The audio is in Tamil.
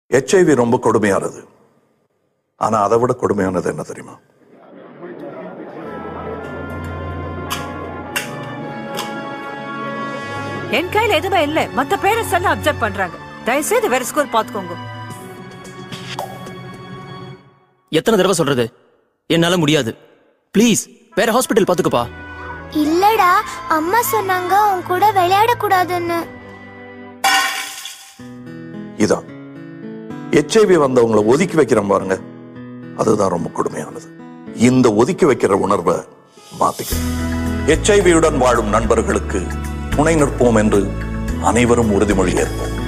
ஹெச்ஐவி ரொம்ப கொடுமையானது ஆனா அதை விட கொடுமையானது என்ன தெரியுமா என் கையில எதுவுமே இல்ல மத்த பேரண்ட்ஸ் எல்லாம் அப்செக்ட் பண்றாங்க தயவுசெய்து வேற ஸ்கூல் பாத்துக்கோங்க எத்தனை தடவை சொல்றது என்னால முடியாது ப்ளீஸ் வேற ஹாஸ்பிட்டல் பாத்துக்கப்பா இல்லடா அம்மா சொன்னாங்க உன் கூட விளையாட கூடாதுன்னு இதான் ஹெச்ஐவி வந்தவங்களை ஒதுக்கி வைக்கிறோம் பாருங்க அதுதான் ரொம்ப கொடுமையானது இந்த ஒதுக்கி வைக்கிற உணர்வை மாத்திக்கணும் ஹெச்ஐவியுடன் வாழும் நண்பர்களுக்கு துணை நிற்போம் என்று அனைவரும் உறுதிமொழி ஏற்போம்